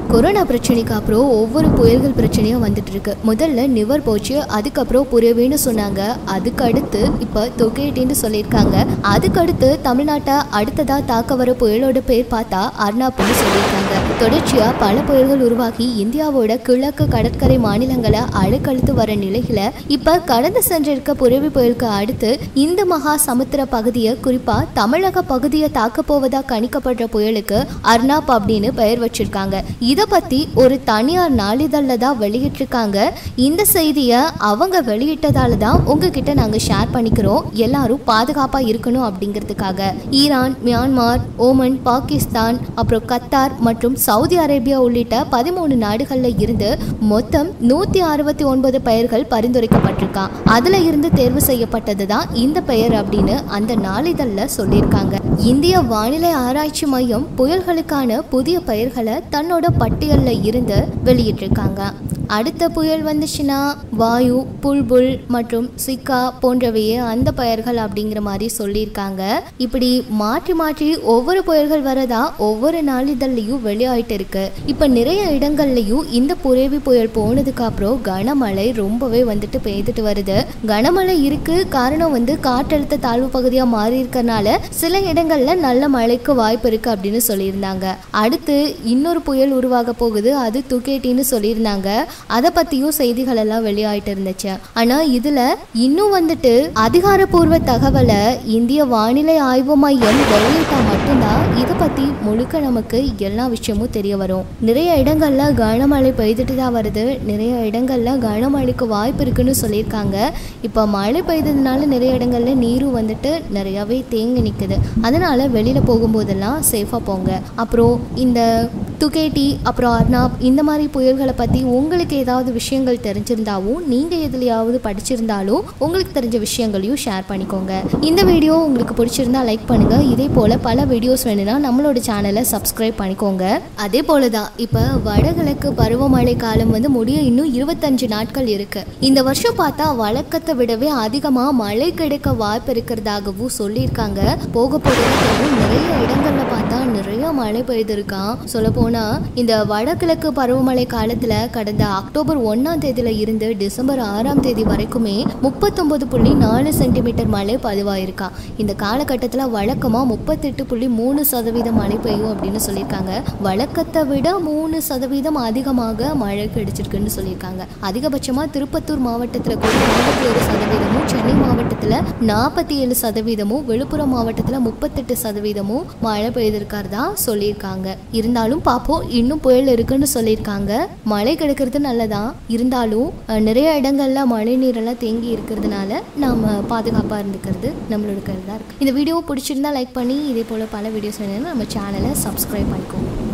corona பிரச்சனைக்கு அப்புறம் ஒவ்வொரு புயல்கள் பிரச்சனையும் வந்துட்டு இருக்கு முதல்ல நிவர் போச்சு அதுக்கப்புறம் புரியவேன்னு சொன்னாங்க அதுக்கு அடுத்து இப்போ தொகையிட்டின்னு சொல்லியிருக்காங்க அதுக்கு அடுத்து தமிழ்நாட்டை அடுத்ததா தாக்க வர புயலோட பேர் பார்த்தா அர்னாப்னு சொல்லியிருக்காங்க தொடர்ச்சியா பல புயல்கள் உருவாகி இந்தியாவோட கிழக்கு கடற்கரை மாநிலங்களை அழுக்கழுத்து வர நிலையில இப்ப கடந்து சென்றிருக்க புரவி புயலுக்கு அடுத்து இந்த மகா சமுத்திர பகுதியை குறிப்பா தமிழக பகுதியை தாக்க போவதா கணிக்கப்படுற புயலுக்கு அர்னாப் அப்படின்னு பெயர் வச்சிருக்காங்க இத பத்தி ஒரு தனியார் நாளிதழ்ல தான் வெளியிட்டிருக்காங்க இந்த செய்தியை அவங்க வெளியிட்டதால தான் உங்ககிட்ட நாங்க ஷேர் பண்ணிக்கிறோம் எல்லாரும் பாதுகாப்பா இருக்கணும் அப்படிங்கிறதுக்காக ஈரான் மியான்மார் ஓமன் பாகிஸ்தான் அப்புறம் கத்தார் மற்றும் சவுதி அரேபியா உள்ளிட்ட பதிமூணு நாடுகள்ல இருந்து மொத்தம் நூத்தி அறுபத்தி ஒன்பது பெயர்கள் பரிந்துரைக்கப்பட்டிருக்கான் அதுல இருந்து தேர்வு செய்யப்பட்டது தான் இந்த பெயர் அப்படின்னு அந்த நாளிதழ்ல சொல்லியிருக்காங்க இந்திய வானிலை ஆராய்ச்சி மையம் புயல்களுக்கான புதிய பெயர்களை தன்னோட பட்டியல்ல இருந்து வெளியிட்டிருக்காங்க அடுத்த புயல் வந்துச்சுன்னா வாயு புல்புல் மற்றும் சிக்கா போன்றவையே அந்த பெயர்கள் அப்படிங்கிற மாதிரி சொல்லியிருக்காங்க இப்படி மாற்றி மாற்றி ஒவ்வொரு புயல்கள் வரதா ஒவ்வொரு நாளிதழ்லையும் வெளியாயிட்டு இருக்கு இப்போ நிறைய இடங்கள்லையும் இந்த புரேவி புயல் போனதுக்கு அப்புறம் கனமழை ரொம்பவே வந்துட்டு பெய்துட்டு வருது கனமழை இருக்கு காரணம் வந்து காற்றழுத்த தாழ்வு பகுதியாக மாறி இருக்கறனால சில இடங்கள்ல நல்ல மழைக்கு வாய்ப்பு இருக்கு அப்படின்னு சொல்லியிருந்தாங்க அடுத்து இன்னொரு புயல் உருவாக போகுது அது துக்கேட்டின்னு சொல்லியிருந்தாங்க அதை பத்தியும் செய்திகள் எல்லாம் வெளியாயிட்டு இருந்துச்சு ஆனா இதுல இன்னும் வந்துட்டு அதிகாரப்பூர்வ தகவலை இந்திய வானிலை ஆய்வு மையம் வெளியிட்டா மட்டும்தான் இதை பத்தி முழுக்க நமக்கு எல்லா விஷயமும் தெரிய வரும் நிறைய இடங்கள்ல கனமழை பெய்துட்டு தான் வருது நிறைய இடங்கள்ல கனமழைக்கு வாய்ப்பு இருக்குன்னு சொல்லியிருக்காங்க இப்போ மழை பெய்ததுனால நிறைய இடங்கள்ல நீரும் வந்துட்டு நிறையவே தேங்கி நிற்குது அதனால வெளியில போகும்போதெல்லாம் சேஃபாக போங்க அப்புறம் இந்த துகேட்டி அப்புறம் அர்னாப் இந்த மாதிரி புயல்களை பற்றி உங்களுக்கு ஏதாவது விஷயங்கள் தெரிஞ்சிருந்தாவும் நீங்கள் எதுலையாவது படிச்சிருந்தாலும் உங்களுக்கு தெரிஞ்ச விஷயங்களையும் ஷேர் பண்ணிக்கோங்க இந்த வீடியோ உங்களுக்கு பிடிச்சிருந்தா லைக் பண்ணுங்கள் இதே போல் பல வீடியோஸ் வேணும்னா நம்மளோட சேனலை சப்ஸ்கிரைப் பண்ணிக்கோங்க அதே போல தான் இப்போ வடகிழக்கு பருவமழை காலம் வந்து முடிய இன்னும் இருபத்தஞ்சு நாட்கள் இருக்கு இந்த வருஷம் பார்த்தா வழக்கத்தை விடவே அதிகமாக மழை கிடைக்க வாய்ப்பு இருக்கிறதாகவும் சொல்லியிருக்காங்க போக போக நிறைய இடங்கள்ல பார்த்தா நிறைய மழை பெய்திருக்கான் சொல்ல போனா இந்த வடகிழக்கு பருவமழை காலத்துல கடந்த அக்டோபர் ஒன்னாம் தேதியில இருந்து டிசம்பர் ஆறாம் தேதி வரைக்குமே முப்பத்தொன்பது புள்ளி நாலு சென்டிமீட்டர் மழை பதிவாயிருக்கா இந்த காலகட்டத்தில் வழக்கமா முப்பத்தெட்டு புள்ளி மூணு சதவீதம் மழை பெய்யும் அப்படின்னு சொல்லியிருக்காங்க வழக்கத்தை விட மூணு சதவீதம் அதிகமாக மழை கிடைச்சிருக்குன்னு சொல்லியிருக்காங்க அதிகபட்சமா திருப்பத்தூர் மாவட்டத்தில் கூட நாற்பத்தி ஒரு சதவீதமும் சென்னை மாவட்டத்தில் நாற்பத்தி ஏழு சதவீதமும் விழுப்புரம் மாவட்டத்தில் முப்பத்தெட்டு சதவீதமும் மழை பெய்திருக்காருதா சொல்லியிருக்காங்க இருந்தாலும் பார்ப்போம் இன்னும் புயல் இருக்குன்னு சொல்லியிருக்காங்க மழை கிடைக்கிறது நல்லதான் இருந்தாலும் அஹ், நிறைய இடங்கள்ல மழை நீரெல்லாம் தேங்கி இருக்கிறதுனால நாம பாதுகாப்பாக இருந்துக்கிறது நம்மளோட கருதாக இருக்கு இந்த வீடியோ பிடிச்சிருந்தா லைக் பண்ணி இதே போல் பல வீடியோஸ் வேணும்னா நம்ம சேனலை சப்ஸ்கிரைப் பண்ணிக்கோங்க